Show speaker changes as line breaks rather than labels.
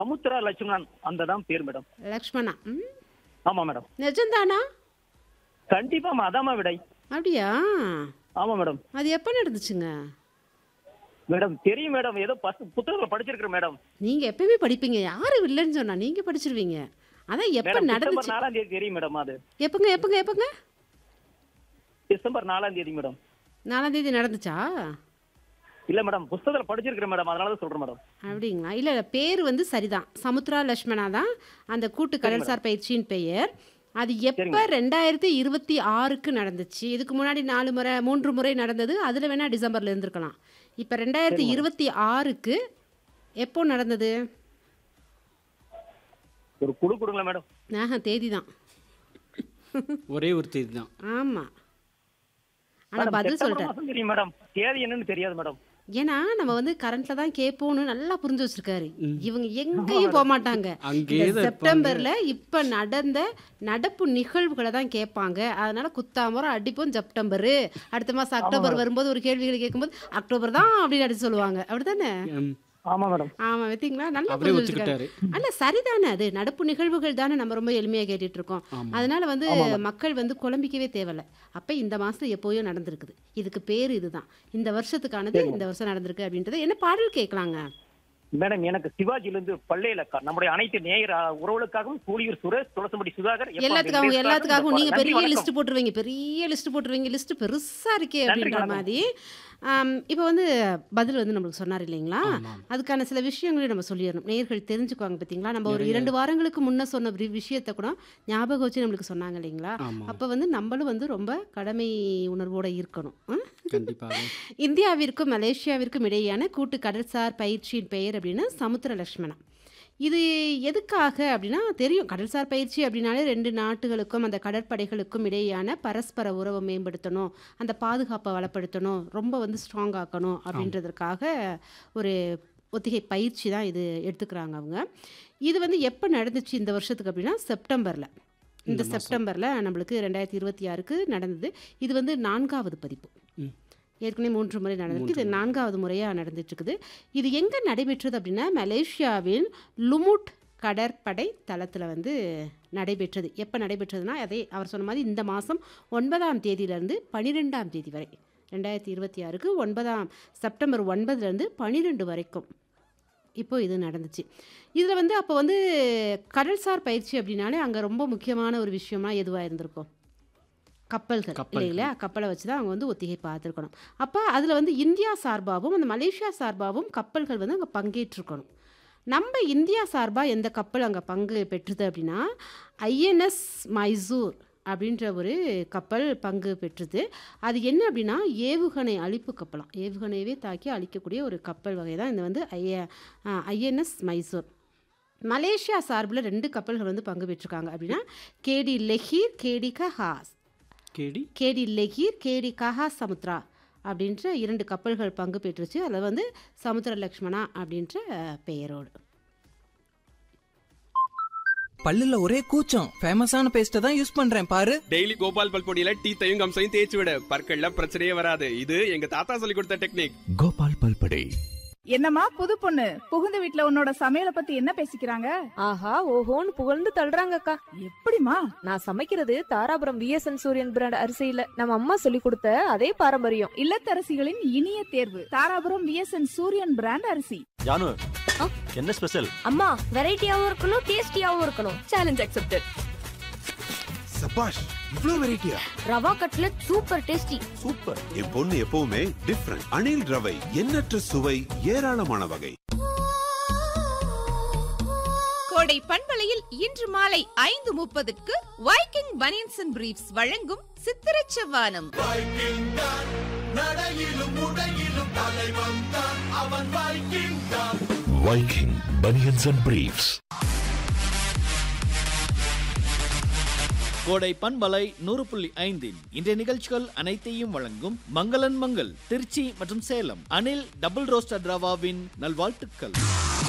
சமுத்திரா லட்சுமணன் அந்த தான் பேர் மேடம்
லக்ஷ்மணா ம்
ஆமா மேடம்
நிஜம்தானா
கண்டிப்பாமா அதாம்மா விடை
அப்படியா
ஆமா மேடம்
அது எப்போ நடந்துச்சுங்க
மேடம் தெரியும் மேடம் ஏதோ பஸ் புத்தகத்துல படிச்சிருக்கிறேன் மேடம்
நீங்க எப்பயுமே படிப்பீங்க யாரு இல்லைன்னு சொன்னா நீங்க படிச்சிருவீங்க அதான் எப்ப
மேடம்
நடந்துச்சு
டிசம்பர் நாலாம் தேதி தெரியும் மேடம் அது
எப்பங்க எப்பங்க எப்பங்க
டிசம்பர் நாலாம் தேதி மேடம்
நாலாம் தேதி நடந்துச்சா
இல்ல மேடம் புத்தகத்துல படிச்சிருக்கிறேன் மேடம் அதனால தான் சொல்றேன் மேடம்
அப்படிங்களா இல்லை இல்லை பேர் வந்து சரிதான் சமுத்ரா லக்ஷ்மணா தான் அந்த கூட்டு கடல்சார் பயிற்சியின் பெயர் அது எப்போ ரெண்டாயிரத்தி இருபத்தி ஆறுக்கு நடந்துச்சு இதுக்கு முன்னாடி நாலு முறை மூன்று முறை நடந்தது அதில் வேணா டிசம்பர்ல இருந்திருக்கலாம் இப்போ ரெண்டாயிரத்தி இருபத்தி ஆறுக்கு எப்போ நடந்தது
ஒரு குழு கொடுங்களேன் மேடம்
ஆஹா தேதி தான்
ஒரே ஒரு தேதி தான்
ஆமாம் ஆனால்
மேடம்
பதில்
செப்டம்பர்
சொல்லிட்டேன்
மாசம் தெரியும் மேடம் தேதி என்னன்னு தெரியாது மேடம்
ஏன்னா நம்ம வந்து கரண்ட்ல தான் கேட்போம்னு நல்லா புரிஞ்சு வச்சிருக்காரு இவங்க எங்கேயும் போக மாட்டாங்க
அங்கேயே
இந்த
தான்
செப்டம்பர்ல இப்ப நடந்த நடப்பு நிகழ்வுகளை தான் கேட்பாங்க அதனால குத்தாமரம் அடிப்போம் செப்டம்பர் அடுத்த மாசம் அக்டோபர் வரும்போது ஒரு கேள்விகளை கேட்கும்போது அக்டோபர் தான் அப்படின்னு அடிச்சு சொல்லுவாங்க அப்படிதானே
ம்,
ஆமா மேடம்
ஆமா பார்த்தீங்களா நல்லா
அப்படியே
புரிஞ்சு வச்சிருக்காரு
ஒத்துக்கிட்டாரு
அல்ல சரிதானே அது நடப்பு நிகழ்வுகள் தானே நம்ம ரொம்ப எளிமையா கேட்டுட்டு இருக்கோம்
ஆமா.
அதனால வந்து மக்கள் வந்து குழம்பிக்கவே தேவையில்ல அப்ப இந்த மாசம் எப்போயோ நடந்திருக்குது இதுக்கு பேர் இதுதான் இந்த வருஷத்துக்கானது இந்த வருஷம் நடந்திருக்கு அப்படின்றது என்ன பாடல் கேட்கலாங்க
மேடம் எனக்கு சிவாஜில இருந்து பள்ளையில க- நம்முடைய அனைத்து நேயர் அ, உறவுகளுக்காகவும் கூலியூர் சுரேஷ் துளசம்படி சுதாகர் எப்ப
எல்லாத்துக்காகவும்
வெங்கடேஷ்
எல்லாத்துக்காகவும் நீங்க
நன்றி,
பெரிய
வணக்கம்.
லிஸ்ட் போட்டுருவீங்க பெரிய லிஸ்ட் போட்டுருவீங்க லிஸ்ட் பெருசா இருக்கே
நன்றி,
அப்படின்ற
வணக்கம்.
மாதிரி ஆம், இப்போ வந்து பதில் வந்து நம்மளுக்கு சொன்னார் இல்லைங்களா
ஆமாம்.
அதுக்கான சில விஷயங்களையும் நம்ம சொல்லிடணும் நேர்கள் தெரிஞ்சுக்குவாங்க பார்த்தீங்களா நம்ம ஒரு இரண்டு வாரங்களுக்கு முன்ன சொன்ன வி- விஷயத்தை கூட ஞாபகம் வச்சு நம்மளுக்கு சொன்னாங்க இல்லைங்களா
ஆமா
அப்போ வந்து நம்மளும் வந்து ரொம்ப கடமை உணர்வோட இருக்கணும் ம்?
கண்டிப்பாக
இந்தியாவிற்கும் மலேசியாவிற்கும் இடையேயான கூட்டு கடல்சார் பயிற்சியின் பெயர் அப்படின்னு சமுத்திர லக்ஷ்மணா இது எதுக்காக அப்படின்னா தெரியும் கடல்சார் பயிற்சி அப்படின்னாலே ரெண்டு நாட்டுகளுக்கும் அந்த கடற்படைகளுக்கும் இடையேயான பரஸ்பர உறவை மேம்படுத்தணும் அந்த பாதுகாப்பை வளப்படுத்தணும் ரொம்ப வந்து ஸ்ட்ராங் ஆக்கணும் அப்படின்றதற்காக ஒரு ஒத்திகை பயிற்சி தான் இது எடுத்துக்கிறாங்க அவங்க இது வந்து எப்போ நடந்துச்சு இந்த வருஷத்துக்கு அப்படின்னா செப்டம்பரில் இந்த செப்டம்பரில் நம்மளுக்கு ரெண்டாயிரத்தி இருபத்தி ஆறுக்கு நடந்தது இது வந்து நான்காவது பதிப்பு
ம்.
ஏற்கனவே மூன்று முறை நடந்திருக்கு இது நான்காவது முறையாக நடந்துட்டு இருக்குது இது எங்கே நடைபெற்றது அப்படின்னா மலேசியாவின் லுமுட் கடற்படை தளத்தில் வந்து நடைபெற்றது எப்போ நடைபெற்றதுன்னா அதே அவர் சொன்ன மாதிரி இந்த மாதம் ஒன்பதாம் தேதியிலேருந்து பன்னிரெண்டாம் தேதி வரை ரெண்டாயிரத்தி இருபத்தி ஆறுக்கு ஒன்பதாம் செப்டம்பர் ஒன்பதுலேருந்து பன்னிரெண்டு வரைக்கும் இப்போ இது நடந்துச்சு இதில் வந்து அப்போ வந்து கடல்சார் பயிற்சி அப்படின்னாலே அங்கே ரொம்ப முக்கியமான ஒரு விஷயமா எதுவாக இருந்திருக்கும் கப்பல்கள்
கப்பல்கள்.
இல்லைங்களா கப்பலை வச்சு தான் அவங்க வந்து ஒத்திகை பார்த்துருக்கணும் அப்போ அதில் வந்து இந்தியா சார்பாகவும் அந்த மலேசியா சார்பாகவும் கப்பல்கள் வந்து அங்கே பங்கேற்றிருக்கணும் நம்ம இந்தியா சார்பாக எந்த கப்பல் அங்கே பங்கு பெற்றது அப்படின்னா ஐஎன்எஸ் மைசூர் அப்படின்ற ஒரு கப்பல் பங்கு பெற்றது அது என்ன அப்படின்னா ஏவுகணை அழிப்பு கப்பலாம் ஏவுகணையவே தாக்கி அழிக்கக்கூடிய ஒரு கப்பல் வகை தான் இந்த வந்து ஐய ஐஎன்எஸ் மைசூர் மலேசியா சார்பில் ரெண்டு கப்பல்கள் வந்து பங்கு பெற்றிருக்காங்க அப்படின்னா கேடி லெஹீர் கேடி கஹாஸ்
கேடி
கேடி லெகீர் கேடி கஹா சமுத்ரா அப்படின்ற இரண்டு கப்பல்கள் பங்கு பெற்றுச்சு அதில் வந்து சமுத்திர லக்ஷ்மணா அப்படின்ற அஹ், பெயரோடு
பல்லுல ஒரே கூச்சம் ஃபேமஸான பேஸ்ட்டை தான் யூஸ் பண்றேன் பாரு
டெய்லி கோபால் பல் பொடியில டீத்தையும் கம்சையும் தேய்ச்சி விட பற்கள்ல பிரச்சனையே வராது இது எங்க தாத்தா சொல்லி கொடுத்த டெக்னிக்
கோபால் பல்படை
என்னம்மா புது பொண்ணு புகுந்த வீட்ல உன்னோட சமையலை பத்தி என்ன பேசிக்கிறாங்க
ஆஹா ஓஹோன்னு புகழ்ந்து தள்ளுறாங்கக்கா
எப்படிமா
நான் சமைக்கிறது தாராபுரம் விஎஸ்என் சூரியன் பிராண்ட் அரிசியில நம்ம அம்மா சொல்லி கொடுத்த அதே பாரம்பரியம்
இல்லத்தரசிகளின் இனிய தேர்வு தாராபுரம் விஎஸ்என் சூரியன் பிராண்ட் அரிசி
ஜானு
ஆ?
என்ன ஸ்பெஷல்
அம்மா வெரைட்டியாவும் இருக்கணும் டேஸ்டியாவும் இருக்கணும் சேலஞ்ச் அக்செப்டட்
சபாஷ் இவ்ளோ வெரைட்டியா
rava cutlet super tasty
super என் பொண்ணு எப்பவுமே டிஃப்ரெண்ட் அணில் ரவை எண்ணற்ற சுவை ஏராளமான வகை
கோடை பண்பலையில் இன்று மாலை ஐந்து முப்பதுக்கு வைக்கிங் பனியன்ஸ் அண்ட் பிரீஃப்ஸ் வழங்கும் சித்திரச் செவ்வானம்
வைக்கிங் பனியன்ஸ் அண்ட் பிரீஃப்ஸ்
கோடை பண்பலை நூறு புள்ளி ஐந்தின் இன்றைய நிகழ்ச்சிகள் அனைத்தையும் வழங்கும் மங்களன் மங்கள் திருச்சி மற்றும் சேலம் அனில் டபுள் ரோஸ்டர் ரவாவின் நல்வாழ்த்துக்கள்